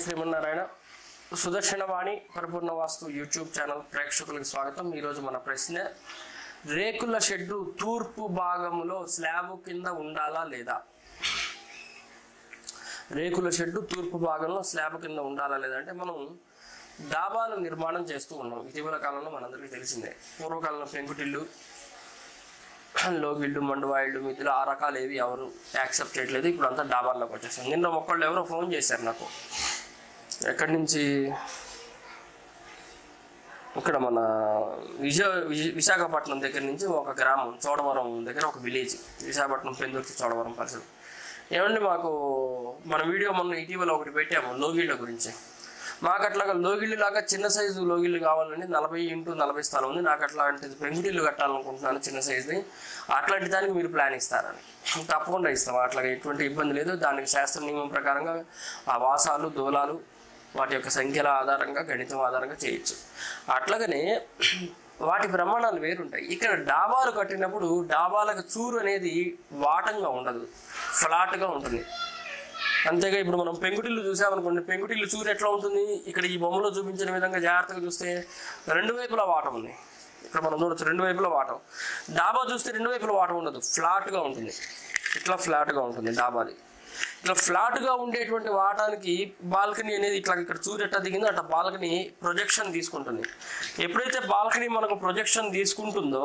శ్రీమన్నారాయణ సుదర్శనవాణి పరిపూర్ణ వాస్తు YouTube channel ప్రేక్షకులకు స్వాగతం ఈరోజు మన ప్రశ్న రేకుల షెడ్డు తూర్పు భాగంలో స్లాబ్ కింద ఉండాలా లేదా రేకుల షెడ్డు తూర్పు భాగంలో స్లాబ్ కింద ఉండాలా లేదా అంటే మనం డాబాలు నిర్మాణం చేస్తూ ఉన్నాం ఇటీవల కాలంలో మనందరికీ తెలిసిందే పూర్వకాలంలో పెంకుటిల్లు లోగిళ్ళు మండువాయిళ్ళు మిద్దులు ఆ రకాలు ఏవి ఎవరు యాక్సెప్ట్ చేయట్లేదు ఇప్పుడు అంతా డాబాల్లోకి వచ్చేసాం నిన్న ఒక్కళ్ళు ఎవరో ఫోన్ చేశారు నాకు ఎక్కడి నుంచి ఇక్కడ మన విజ విజ- విశాఖపట్నం దగ్గర నుంచి ఒక గ్రామం చోడవరం దగ్గర ఒక విలేజ్ విశాఖపట్నం పెందుర్తి చోడవరం పరిసరం ఏమండి మాకు మన వీడియో మొన్న ఇటీవల ఒకటి పెట్టాము లోగిళ్ళ గురించి మాకు అట్లాగా లోగిళ్ళు లాగా చిన్న సైజు లోగిళ్ళు కావాలండి నలభై ఇంటూ నలభై స్థలం ఉంది నాకు అట్లాంటిది పెంకుటిల్లు కట్టాలనుకుంటున్నాను చిన్న సైజుది అట్లాంటి దానికి మీరు ప్లాన్ ఇస్తారని తప్పకుండా ఇస్తాం అట్లాగా ఎటువంటి ఇబ్బంది లేదు దానికి శాస్త్ర నియమం ప్రకారంగా ఆ వాసాలు దూలాలు వాటి యొక్క సంఖ్యల ఆధారంగా గణితం ఆధారంగా చేయొచ్చు అట్లాగనే వాటి ప్రమాణాలు వేరుంటాయి ఇక్కడ డాబాలు కట్టినప్పుడు డాబాలకు చూరు అనేది వాటంగా ఉండదు ఫ్లాట్గా ఉంటుంది అంతేగా ఇప్పుడు మనం పెంకుటిల్లు చూసామనుకోండి పెంకుటిల్లు చూరు ఎట్లా ఉంటుంది ఇక్కడ ఈ బొమ్మలో చూపించిన విధంగా జాగ్రత్తగా చూస్తే రెండు వైపులా వాటం ఉంది ఇక్కడ మనం చూడొచ్చు రెండు వైపులా వాటం డాబా చూస్తే రెండు వైపులా వాటం ఉండదు ఫ్లాట్గా ఉంటుంది ఇట్లా ఫ్లాట్గా ఉంటుంది డాబాది ఇట్లా ఫ్లాట్గా ఉండేటువంటి వాటానికి బాల్కనీ అనేది ఇట్లా ఇక్కడ చూరెట్ట దిగిందో అట్లా బాల్కనీ ప్రొజెక్షన్ తీసుకుంటుంది ఎప్పుడైతే బాల్కనీ మనకు ప్రొజెక్షన్ తీసుకుంటుందో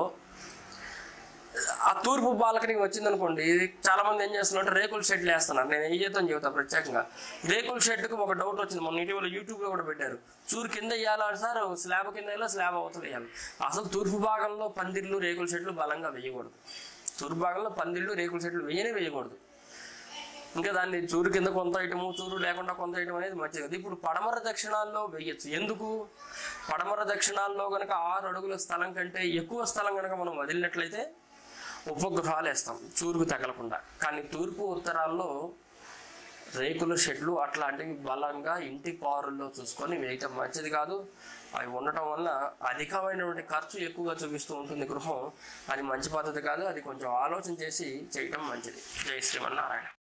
ఆ తూర్పు బాల్కనీ వచ్చిందనుకోండి చాలా మంది ఏం చేస్తున్నారు రేకుల షెడ్లు వేస్తున్నారు నేను ఏం చేద్దాం చెబుతా ప్రత్యేకంగా రేకుల షెడ్కి ఒక డౌట్ వచ్చింది మొన్న ఇటీవల యూట్యూబ్లో కూడా పెట్టారు చూరు కింద వేయాలా సార్ స్లాబ్ కింద వేయాలా స్లాబ్ అవతల వేయాలి అసలు తూర్పు భాగంలో పందిర్లు రేకుల షెడ్లు బలంగా వేయకూడదు తూర్పు భాగంలో పందిర్లు రేకుల షెడ్లు వేయనే వేయకూడదు ఇంకా దాన్ని చూరు కింద కొంత ఐటము చూరు లేకుండా కొంత ఐటమ్ అనేది మంచిది కదా ఇప్పుడు పడమర దక్షిణాల్లో వేయచ్చు ఎందుకు పడమర దక్షిణాల్లో కనుక ఆరు అడుగుల స్థలం కంటే ఎక్కువ స్థలం కనుక మనం వదిలినట్లయితే ఉపగ్రహాలు వేస్తాం చూరుకు తగలకుండా కానీ తూర్పు ఉత్తరాల్లో రేకుల షెడ్లు అట్లాంటివి బలంగా ఇంటి పారుల్లో చూసుకొని వేయటం మంచిది కాదు అవి ఉండటం వల్ల అధికమైనటువంటి ఖర్చు ఎక్కువగా చూపిస్తూ ఉంటుంది గృహం అది మంచి పద్ధతి కాదు అది కొంచెం ఆలోచన చేసి చేయటం మంచిది జై శ్రీమన్నారాయణ